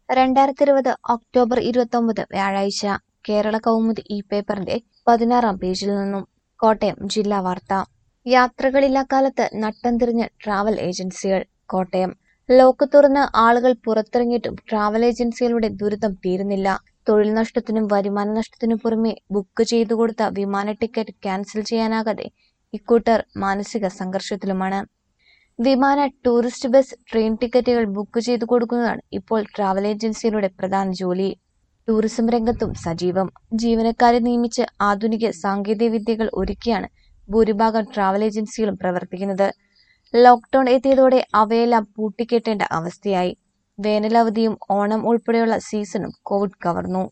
രണ്ടായിരത്തി ഇരുപത് ഒക്ടോബർ ഇരുപത്തൊമ്പത് വ്യാഴാഴ്ച കേരള കൗമുദി ഈ പേപ്പറിന്റെ പതിനാറാം പേജിൽ നിന്നും കോട്ടയം ജില്ലാ വാർത്ത യാത്രകളില്ലാ കാലത്ത് നട്ടം തിരിഞ്ഞ് ട്രാവൽ ഏജൻസികൾ കോട്ടയം ലോക്ക് തുറന്ന് ആളുകൾ പുറത്തിറങ്ങിയിട്ടും ട്രാവൽ ഏജൻസികളുടെ ദുരിതം തീരുന്നില്ല തൊഴിൽ നഷ്ടത്തിനും വരുമാന നഷ്ടത്തിനു പുറമെ ബുക്ക് ചെയ്തു കൊടുത്ത വിമാന ടിക്കറ്റ് ക്യാൻസൽ ചെയ്യാനാകാതെ ഇക്കൂട്ടർ മാനസിക സംഘർഷത്തിലുമാണ് വിമാന ടൂറിസ്റ്റ് ബസ് ട്രെയിൻ ടിക്കറ്റുകൾ ബുക്ക് ചെയ്തു കൊടുക്കുന്നതാണ് ഇപ്പോൾ ട്രാവൽ ഏജൻസികളുടെ പ്രധാന ജോലി ടൂറിസം രംഗത്തും സജീവം ജീവനക്കാരെ നിയമിച്ച് ആധുനിക സാങ്കേതിക വിദ്യകൾ ഒരുക്കിയാണ് ഭൂരിഭാഗം ട്രാവൽ ഏജൻസികളും പ്രവർത്തിക്കുന്നത് ലോക്ക്ഡൌൺ എത്തിയതോടെ അവയെല്ലാം പൂട്ടിക്കെട്ടേണ്ട അവസ്ഥയായി വേനലവധിയും ഓണം ഉൾപ്പെടെയുള്ള സീസണും കോവിഡ് കവർന്നു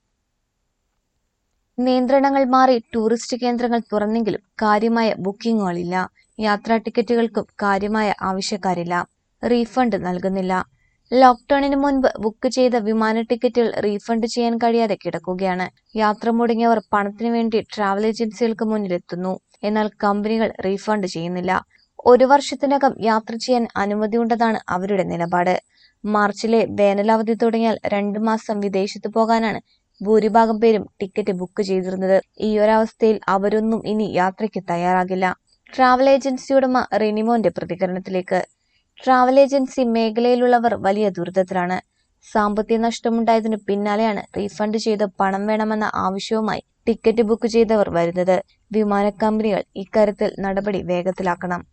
നിയന്ത്രണങ്ങൾ മാറി ടൂറിസ്റ്റ് കേന്ദ്രങ്ങൾ തുറന്നെങ്കിലും കാര്യമായ ബുക്കിംഗുകളില്ല യാത്രാ ടിക്കറ്റുകൾക്കും കാര്യമായ ആവശ്യക്കാരില്ല റീഫണ്ട് നൽകുന്നില്ല ലോക്ക്ഡൌണിന് മുൻപ് ബുക്ക് ചെയ്ത വിമാന ടിക്കറ്റുകൾ റീഫണ്ട് ചെയ്യാൻ കഴിയാതെ കിടക്കുകയാണ് യാത്ര മുടങ്ങിയവർ പണത്തിനു വേണ്ടി ട്രാവൽ ഏജൻസികൾക്ക് മുന്നിലെത്തുന്നു എന്നാൽ കമ്പനികൾ റീഫണ്ട് ചെയ്യുന്നില്ല ഒരു വർഷത്തിനകം യാത്ര ചെയ്യാൻ അനുമതിയുണ്ടെന്നാണ് അവരുടെ നിലപാട് മാർച്ചിലെ വേനലവധി തുടങ്ങിയാൽ രണ്ടു മാസം വിദേശത്ത് പോകാനാണ് ഭൂരിഭാഗം പേരും ടിക്കറ്റ് ബുക്ക് ചെയ്തിരുന്നത് ഈ ഒരവസ്ഥയിൽ അവരൊന്നും ഇനി യാത്രയ്ക്ക് തയ്യാറാകില്ല ട്രാവൽ ഏജൻസി ഉടമ റെനിമോന്റെ പ്രതികരണത്തിലേക്ക് ട്രാവൽ ഏജൻസി മേഖലയിലുള്ളവർ വലിയ ദുരിതത്തിലാണ് സാമ്പത്തിക നഷ്ടമുണ്ടായതിനു പിന്നാലെയാണ് റീഫണ്ട് ചെയ്ത് പണം വേണമെന്ന ആവശ്യവുമായി ടിക്കറ്റ് ബുക്ക് ചെയ്തവർ വരുന്നത് വിമാന കമ്പനികൾ ഇക്കാര്യത്തിൽ നടപടി വേഗത്തിലാക്കണം